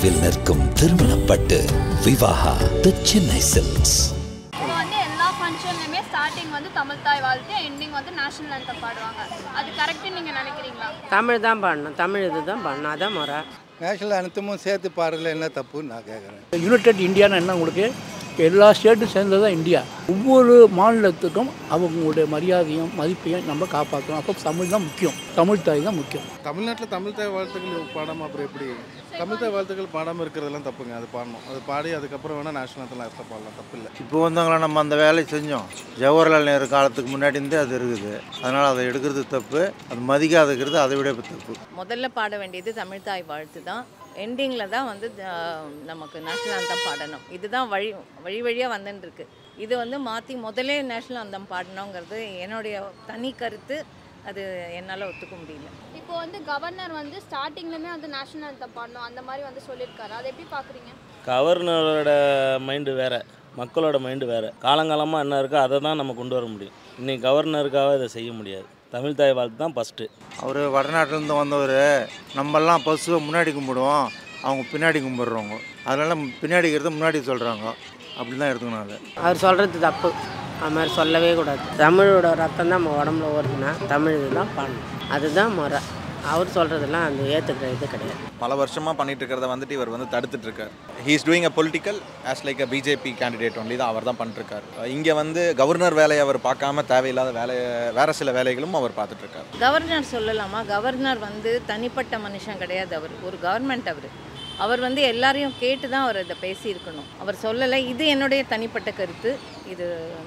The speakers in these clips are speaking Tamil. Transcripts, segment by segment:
நினைவில் நிற்கும் திருமணப்பட்டு விவாகா தி சென்னை சில்க்ஸ் இப்போ வந்து எல்லா ஃபங்க்ஷன்லையுமே ஸ்டார்டிங் வந்து தமிழ் தாய் வாழ்த்து எண்டிங் வந்து நேஷனல் anthem பாடுவாங்க அது கரெக்ட்னு நீங்கள் நினைக்கிறீங்களா தமிழ் தான் பாடணும் தமிழ் இது தான் பாடணும் அதான் முறை நேஷனல் அனைத்துமும் சேர்த்து பாடுறதுல என்ன தப்புன்னு நான் கேட்குறேன் யுனைடெட் இந்தியான்னு என்ன உங்களுக்கு எல்லா ஸ்டேட்டும் சேர்ந்தது தான் இந்தியா ஒவ்வொரு மாநிலத்துக்கும் அவங்களுடைய மரியாதையும் மதிப்பையும் நம்ம காப்பாற்றணும் அப்போ தமிழ் தான் முக்கியம் தமிழ் தாய் தான் முக்கியம் தமிழ்நாட்டில் தமிழ் தாய் வாழ்த்துக்கள் பாடாமல் அப்புறம் எப்படி தமிழ் தாய் வாழ்த்துக்கள் பாடாமல் இருக்கிறதெல்லாம் தப்புங்க அது பாடணும் அது பாடி அதுக்கப்புறம் வேணால் நேஷனல் anthem அடுத்த பாடலாம் தப்பு இல்லை இப்போ வந்தவங்கள நம்ம அந்த வேலையை செஞ்சோம் ஜவஹர்லால் நேரு காலத்துக்கு முன்னாடி இருந்தே அது இருக்குது அதனால் அதை எடுக்கிறது தப்பு அது மதிக்காதுக்கிறது அதை விட தப்பு முதல்ல பாட வேண்டியது தமிழ் தாய் வாழ்த்து தான் எண்டிங்கில் தான் வந்து அஹ், நமக்கு நேஷ்னல் அந்தம் பாடணும் இதுதான் வழி வழி வழியாக வந்துட்டுருக்கு இது வந்து மாற்றி முதலே நேஷ்னல் அந்தம் பாடணுங்கிறது என்னுடைய தனி கருத்து அது என்னால் ஒத்துக்க முடியல இப்போ வந்து கவர்னர் வந்து ஸ்டார்டிங்லேயுமே வந்து நேஷனல் anthem பாடணும் அந்த மாதிரி வந்து சொல்லியிருக்காரு அதை எப்படி பார்க்குறீங்க கவர்னரோட மைண்டு வேறு மக்களோட மைண்டு வேறு காலங்காலமாக என்ன இருக்கோ அதை தான் நம்ம கொண்டு வர முடியும் இன்றைக்கி கவர்னருக்காக இதை செய்ய முடியாது தமிழ் தாய் வாழ்த்து தான் ஃபஸ்ட்டு அவர் வடநாட்டிலேருந்து வந்தவர் நம்மெல்லாம் பசுவை முன்னாடி கும்பிடுவோம் அவங்க பின்னாடி கும்பிடுறவங்க அதனால் பின்னாடி இருக்கிறத முன்னாடி சொல்கிறாங்க அப்படி தான் எடுத்துக்கணும் அதை அவர் சொல்கிறது தப்பு அது மாதிரி சொல்லவே கூடாது தமிழோட ரத்தம் தான் நம்ம உடம்புல ஓடுதுன்னா தமிழ் இது தான் பாடணும் அதுதான் முறை அவர் சொல்கிறதெல்லாம் அந்த ஏற்றுக்கிற இது கிடையாது பல வருஷமாக பண்ணிட்டு இருக்கிறத வந்துட்டு இவர் வந்து தடுத்துட்டு இருக்கார் he is doing a political as like a BJP candidate only தான் அவர் தான் பண்ணிருக்காரு இங்கே வந்து கவர்னர் வேலையை அவர் பார்க்காம தேவையில்லாத வேலையை வேற சில வேலைகளும் அவர் பார்த்துட்டு இருக்காரு கவர்னர் சொல்லலாமா கவர்னர் வந்து தனிப்பட்ட மனுஷன் கிடையாது அவர் ஒரு கவர்மெண்ட் அவர் அவர் வந்து எல்லாரையும் கேட்டு தான் அவர் இதை பேசியிருக்கணும் அவர் சொல்லலை இது என்னுடைய தனிப்பட்ட கருத்து இது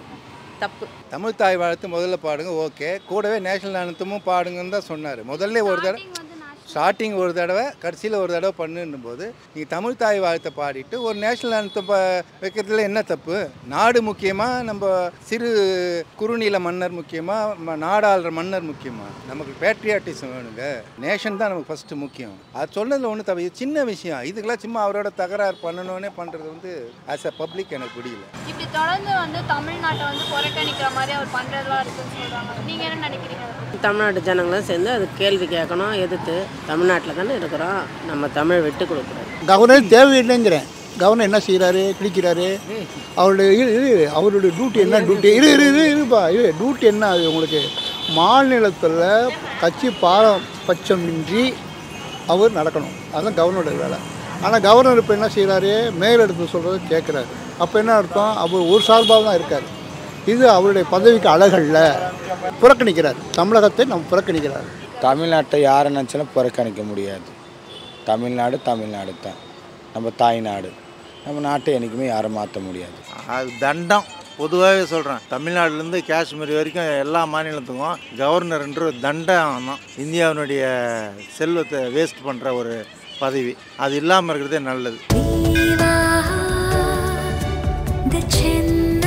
தப்பு தமிழ் தாய் வாழ்த்து முதல்ல பாடுங்க ஓகே கூடவே நேஷனல் அனைத்துமும் பாடுங்கன்னு தான் சொன்னார் முதல்ல ஒரு தடவை ஸ்டார்டிங் ஒரு தடவை கடைசியில் ஒரு தடவை பண்ணுன்னும் போது நீ தமிழ் தாய் வாழ்த்தை பாடிட்டு ஒரு நேஷனல் அனந்தம் ப வைக்கிறதுல என்ன தப்பு நாடு முக்கியமாக நம்ம சிறு குறுநில மன்னர் முக்கியமாக நாடாளுற மன்னர் முக்கியமாக நமக்கு பேட்ரியாட்டிசம் வேணுங்க நேஷன் தான் நமக்கு ஃபஸ்ட்டு முக்கியம் அது சொன்னதில் ஒன்றும் தப்பு இது சின்ன விஷயம் இதுக்கெல்லாம் சும்மா அவரோட தகராறு பண்ணணுன்னே பண்ணுறது வந்து ஆஸ் அ பப்ளிக் எனக்கு பிடிக்கல இப்படி தொடர்ந்து வந்து தமிழ்நாட்டை வந்து புறக்கணிக்கிற மாதிரி அவர் பண்ணுறதெல்லாம் இருக்குன்னு சொல்கிறாங்க நீங்கள் என்ன நினைக்கிறீங்க அதை பத்தி? தமிழ்நாட்டு ஜனங்களும் சேர்ந்து அது கேள்வி கேட்கணும் எதிர்த்து தமிழ்நாட்டில் தானே இருக்கிறோம் நம்ம தமிழ் விட்டு கொடுக்குறோம் கவர்னர் தேவையில்லைங்கிறேன் கவர்னர் என்ன செய்கிறாரு கிழிக்கிறாரு அவருடைய இது இது அவருடைய டியூட்டி என்ன டியூட்டி இரு இரு இரு இருப்பா இரு டியூட்டி என்ன அது உங்களுக்கு மாநிலத்தில் கட்சி பாரபட்சமின்றி அவர் நடக்கணும் அதுதான் கவர்னரோட வேலை ஆனால் கவர்னர் இப்போ என்ன செய்கிறாரு மேலெடுத்து சொல்கிறத கேட்குறாரு அப்போ என்ன அர்த்தம் அவர் ஒரு சார்பாக தான் இருக்கார் இது அவருடைய பதவிக்கு அழகல்ல புறக்கணிக்கிறார் தமிழகத்தை நம்ம புறக்கணிக்கிறார் தமிழ்நாட்டை யாரை நினச்சாலும் புறக்கணிக்க முடியாது தமிழ்நாடு தமிழ்நாடு தான் நம்ம தாய்நாடு நம்ம நாட்டை என்றைக்குமே யாரும் மாற்ற முடியாது அது தண்டம் பொதுவாகவே சொல்கிறேன் தமிழ்நாட்டிலேருந்து காஷ்மீர் வரைக்கும் எல்லா மாநிலத்துக்கும் கவர்னர்ன்ற ஒரு தண்டம் தான் இந்தியாவினுடைய செல்வத்தை வேஸ்ட் பண்ணுற ஒரு பதவி அது இல்லாமல் இருக்கிறதே நல்லது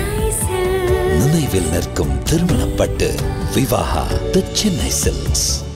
நினைவில் நிற்கும் திருமணப்பட்டு விவாகா தி சென்னை சில்க்ஸ்